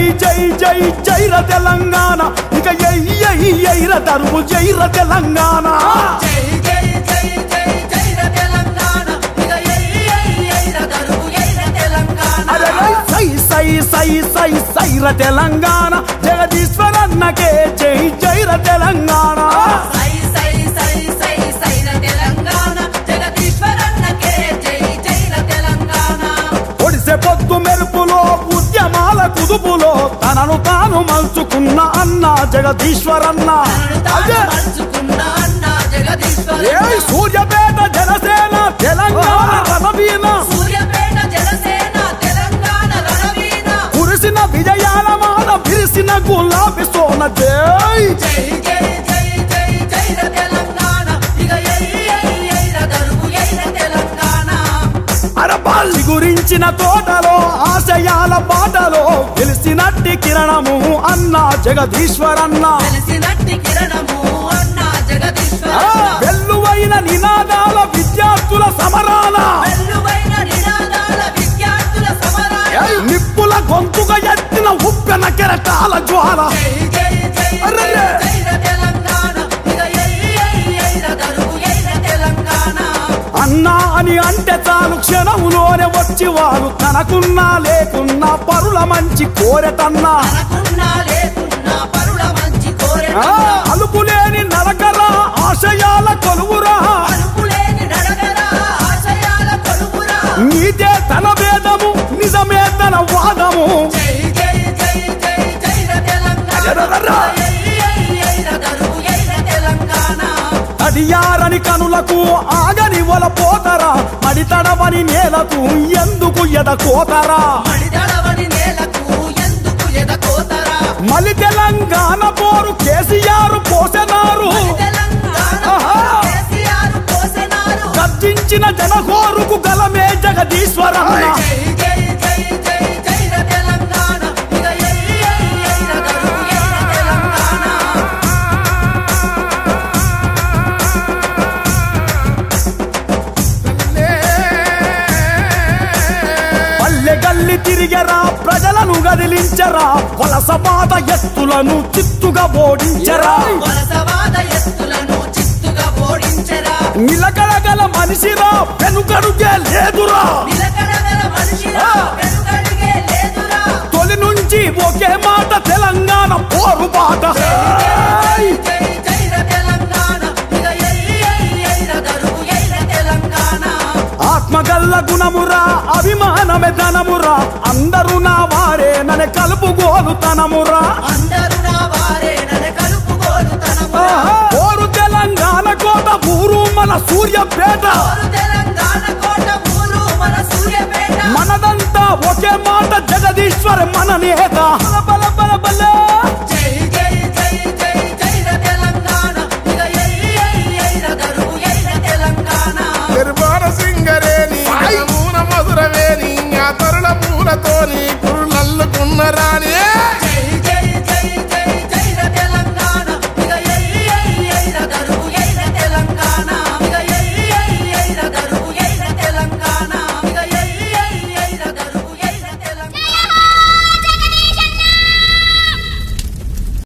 జై జై జైర తెలంగాణ ఇక ఎయ్య ఎయ్ర తరువు జైర తెలంగాణ జై జై జై జై జై ర తెలంగాణ ఇక ఎయ్ ఎయ్ ఎయ్ ర దరువు ఎయ్ ర తెలంగాణ అరే సై సై సై సై సైర తెలంగాణ జగదీశ్వరన్నకే జై జైర తెలంగాణ సై సై సై సై సై ర తెలంగాణ జగదీశ్వరన్నకే జై జై ర తెలంగాణ ఒడిసె పొద్దు మెరుపులో ఉద్యమాల కుదుపులో తనను తాను మలుచుకున్న అన్న జగదీశ్వరన్న తనను అదే తాను మలుచుకున్న అన్న జగదీశ్వరన్న ఏ సూర్యపేట జనసేన తెలంగాణ రణవీన సూర్యపేట జనసేన తెలంగాణ రణవీణ కురిసిన విజయాల మాల విరిసిన గులాబీ సోన జై జై జై జై జై జై ర తెలంగాణ ఇక ఎయ్ ఎయ్ ఎయ్ ర దరువు ఎయ్ ర తెలంగాణ అరబాల్లి గురించిన తోటలో ఆశయాల బాటలో తెలిసినట్టి కిరణము అన్న జగదీశ్వరన్న తెలిసినట్టి కిరణము అన్న ఆ, జగదీశ్వరన్న వెల్లువైన నినాదాల విద్యార్థుల సమరాల వెల్లువైన నినాదాల విద్యార్థుల సమరాల ఏయ్, నిప్పుల గొంతుగా ఎత్తిన ఉప్పెన కెరటాల జ్వాల జై జై జై జై అర్రర్రే. జై ర తెలంగాణ ఇక ఎయ్ ఎయ్ ఎయ్ ర దరువు ఎయ్ ర తెలంగాణ అన్నా అని అంటే చాలు క్షణములోనే వచ్చి వారు తనకున్నా లేకున్నా పరుల మంచి కోరెతన్నా తనకున్నా లేకున్నా పరుల మంచి ఆ, కోరెట అలుపులేని నరకరా ఆశయాల కొలువురా అలుపులేని నడగరా ఆశయాల కొలువురా నీదే తన వేదము నిజమే తన వాదము జై జై జై జై జై ర తెలంగాణ అర్రర్రర్ర. ఎయ్ ఎయ్ ఎయ్ ర దరువు ఎయ్ ర తెలంగాణ అడియారని కనులకు ఆగని వల పోతరా అడితడవని నేలకు ఎందుకు ఎద కోతరా మడిదడవని నేలకు ఎందుకు ఎదకోతరా మలి తెలంగాణ పోరు కేసీఆర్ పోసెనారు తెలంగాణ ఆహా. కేసీఆర్ పోసెనారు గర్జించిన జనహోరుకు గలమే జగదీశ్వరన్న జై జై జై జై జై ర తెలంగాణ ఇక ఎయ్ ఎయ్ ఎయ్ ర దరువు ఎయ్ ర తెలంగాణ పల్లె గల్లి తిరిగరా ప్రజలను గదిలించరా వలస బాధ ఎత్తులను చిత్తుగా ఓడించరా వలసవాద ఎత్తులను చిత్తుగా ఓడించరా నిలకడగల మనిషిరా వెనుకడుగే లేదురా నిలకడగల మనిషిరా వెనుకడిగే లేదురా తొలి నుంచి ఒకే మాట తెలంగాణ పోరు బాట జై జై జై ర తెలంగాణ ఇక ఎయ్ ఎయ్ ఎయ్ ర దరువు ఎయ్ ర తెలంగాణ ఆత్మగల్ల గుణమురా అభిమానమే ధనమురా అందరూ నా వారే నన్ను కలుపుగోలు తనమురా అందరూ నా వారే నన్ను కలుపుకోరు తనము పోరు తెలంగాణ కోట ఊరు మన సూర్యపేట కోరు తెలంగాణ కోట ఊరు మన సూర్యపేట మనదంతా ఒకే మాట జగదీశ్వర మన నేత